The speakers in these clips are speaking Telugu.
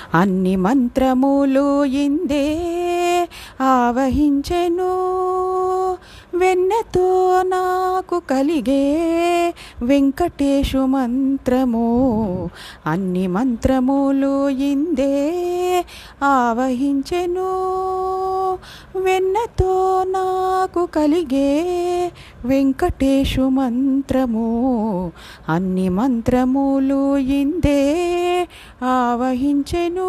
అన్ని మంత్రములు ఇందే ఆవహించెను వెన్నతో నాకు కలిగే వెంకటేశు మంత్రము అన్ని మంత్రములు ఇందే ఆవహించెను వెన్నతో నాకు కలిగే వెంకటేశు మంత్రము అన్ని మంత్రములు ఇందే ఆవహించెను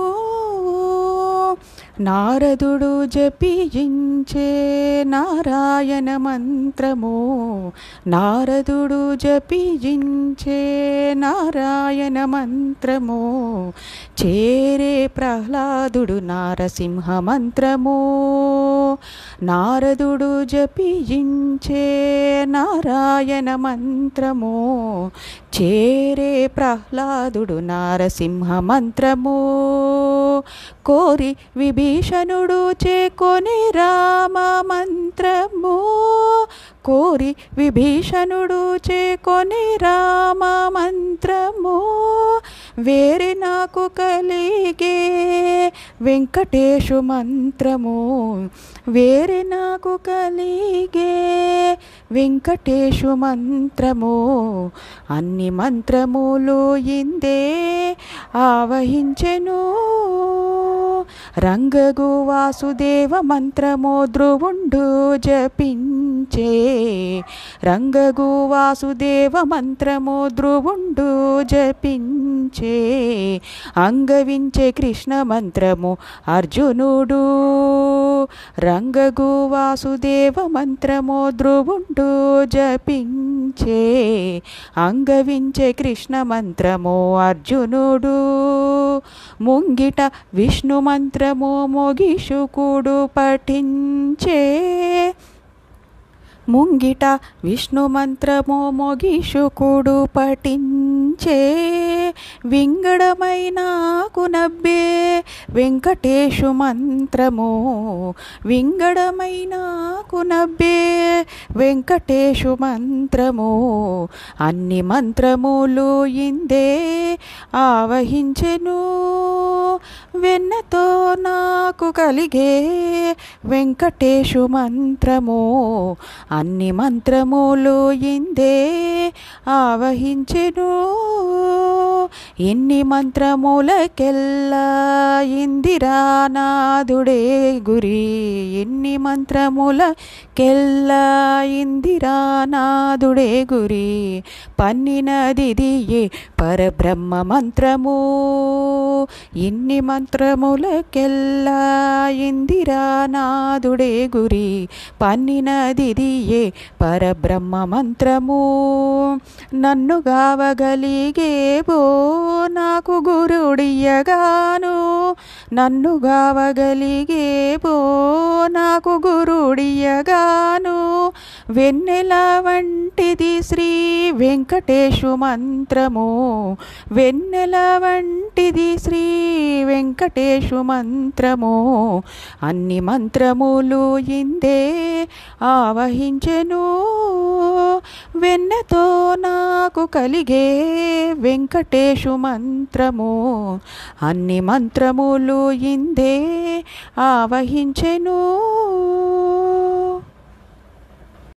నారదుడు జపించే నారాయణ మంత్రము నారదుడు జపించే నారాయణ మంత్రము చేరే ప్రహ్లాదుడు నారసింహ మంత్రము నారదుడు జపించే నారాయణ మంత్రము చేరే ప్రహ్లాదుడు నారసింహ మంత్రము కోరి విభీషణుడు చేకొని రామ మంత్రము కోరి విభీషణుడు చేకొని రామ మంత్రము వేరే నాకు కలిగే వెంకటేశు మంత్రము వేరే నాకు కలిగే వెంకటేశు మంత్రము అన్ని మంత్రములు ఇందే ఆవహించెను రంగగు వాసుదేవ మంత్రము ధ్రువుండు జపించే రంగగు వాసుదేవ మంత్రము ధ్రువుండు జపించే అంగవించే కృష్ణ మంత్రము అర్జునుడు రంగగు వాసుదేవ మంత్రము ధ్రువుండు జపించే అంగవించే కృష్ణ మంత్రము అర్జునుడు ముంగిట విష్ణు మంత్రము మొగిషుకుడు పఠించే ముంగిట విష్ణు మంత్రము మొగిషుకుడు పఠించే వింగడమైనాకు నబ్బే వెంకటేశు మంత్రము వింగడమైనాకు నబ్బే వెంకటేశు మంత్రము అన్ని మంత్రములు ఇందే ఆవహించెను వెన్నతో నాకు కలిగే వెంకటేశు మంత్రము అన్ని మంత్రములు ఇందే ఆవహించెను ఇన్ని మంత్రములకెల్లా ఇందిరానాథుడే గురి ఎన్ని మంత్రములకెల్లా ఇందిరానాథుడే గురి పన్నినదిదియే పరబ్రహ్మ మంత్రము ఇన్ని మంత్రములకెల్లా ఇందిరానాథుడే గురి పన్నినదిదియే పరబ్రహ్మ మంత్రము నన్ను గావగలిగేవో నాకు గురుడియగాను నన్ను గావగలిగేవో నాకు గురుడియగాను వెన్నెల వంటిది శ్రీ వెంకటేశు మంత్రము వెన్నెల వంటిది శ్రీ వెంకటేశు మంత్రము అన్ని మంత్రములు ఇందే ఆవహించెను వెన్నతో నాకు కలిగే వెంకటేశు మంత్రము అన్ని మంత్రములు ఇందే ఆవహించెను